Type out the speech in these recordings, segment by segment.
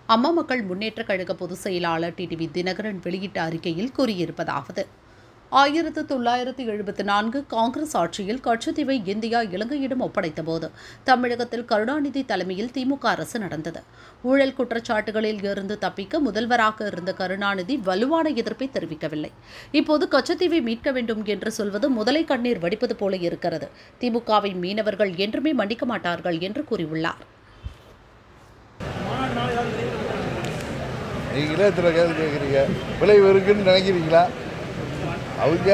அம்மா மக்கள் முன்னேற்றக் கழக பொதுச் செயலாளர் டிடிவி தினகரன் வெளியிட்ட அறிக்கையில் கூறியிருப்பதாவது ஆயிரத்து தொள்ளாயிரத்து எழுபத்தி நான்கு காங்கிரஸ் ஆட்சியில் கட்சித்தீவை இந்தியா இலங்கையிடம் ஒப்படைத்தபோது தமிழகத்தில் கருணாநிதி தலைமையில் திமுக அரசு நடந்தது ஊழல் குற்றச்சாட்டுகளில் இருந்து தப்பிக்க முதல்வராக இருந்த கருணாநிதி வலுவான எதிர்ப்பை தெரிவிக்கவில்லை இப்போது கச்சத்தீவை மீட்க வேண்டும் என்று சொல்வது முதலை கண்ணீர் வடிப்பது போல இருக்கிறது திமுகவை மீனவர்கள் என்றுமே மன்னிக்க மாட்டார்கள் என்று கூறியுள்ளார் நீங்களே இத்தனை கேள்வி கேட்குறீங்க விளைவு இருக்குன்னு நினைக்கிறீங்களா அவங்க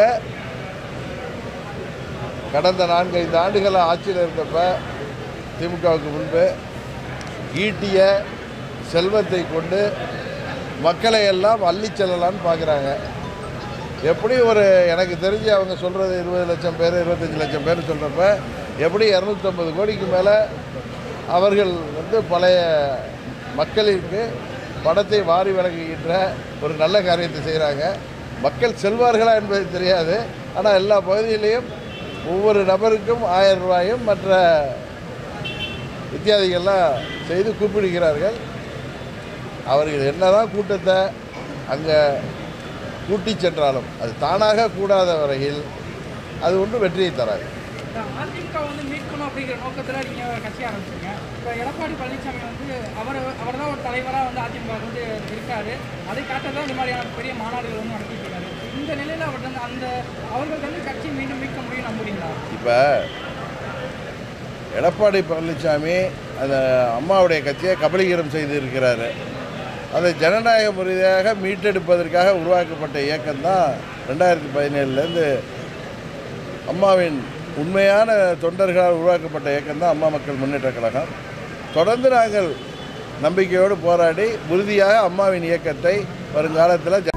கடந்த நான்கு ஐந்து ஆண்டுகள் ஆட்சியில் இருந்தப்ப திமுகவுக்கு முன்பு ஈட்டிய செல்வத்தை கொண்டு மக்களை எல்லாம் அள்ளி செல்லலான்னு பார்க்குறாங்க எப்படி ஒரு எனக்கு தெரிஞ்சு அவங்க சொல்கிறது இருபது லட்சம் பேர் இருபத்தஞ்சி லட்சம் பேர் சொல்கிறப்ப எப்படி இரநூத்தம்பது கோடிக்கு மேலே அவர்கள் வந்து பழைய மக்களிற்கு பணத்தை வாரி வழங்குகின்ற ஒரு நல்ல காரியத்தை செய்கிறாங்க மக்கள் செல்வார்களா என்பது தெரியாது ஆனால் எல்லா பகுதியிலையும் ஒவ்வொரு நபருக்கும் ஆயிரம் ரூபாயும் மற்ற இத்தியாதிகள்லாம் செய்து கூப்பிடுகிறார்கள் அவர்கள் என்னதான் கூட்டத்தை அங்கே கூட்டி சென்றாலும் அது தானாக கூடாத வரையில் அது ஒன்றும் வெற்றியை தராது இந்த அதிமுக வந்து மீட்கணும் அப்படிங்கிற நோக்கத்தில் நீங்கள் கட்சி ஆரம்பிச்சீங்க இப்போ எடப்பாடி பழனிசாமி வந்து அவர் அவர் தான் ஒரு தலைவராக வந்து அதிமுக வந்து இருக்காரு அதை காட்ட தான் இந்த மாதிரியான பெரிய மாநாடுகள் வந்து நடத்திட்டு இருக்காரு இந்த நிலையில் அவர் வந்து அந்த அவர்கள் வந்து கட்சி மீண்டும் மீட்க முடியும் நம்புறீங்களா இப்போ எடப்பாடி பழனிசாமி அந்த அம்மாவுடைய கட்சியை கபலீகரம் செய்திருக்கிறாரு அதை ஜனநாயக முறையாக மீட்டெடுப்பதற்காக உருவாக்கப்பட்ட இயக்கம் தான் ரெண்டாயிரத்தி பதினேழுலேருந்து அம்மாவின் உண்மையான தொண்டர்களால் உருவாக்கப்பட்ட இயக்கம் தான் அம்மா மக்கள் முன்னேற்றக் கழகம் தொடர்ந்து நாங்கள் நம்பிக்கையோடு போராடி உறுதியாக அம்மாவின் இயக்கத்தை வருங்காலத்தில்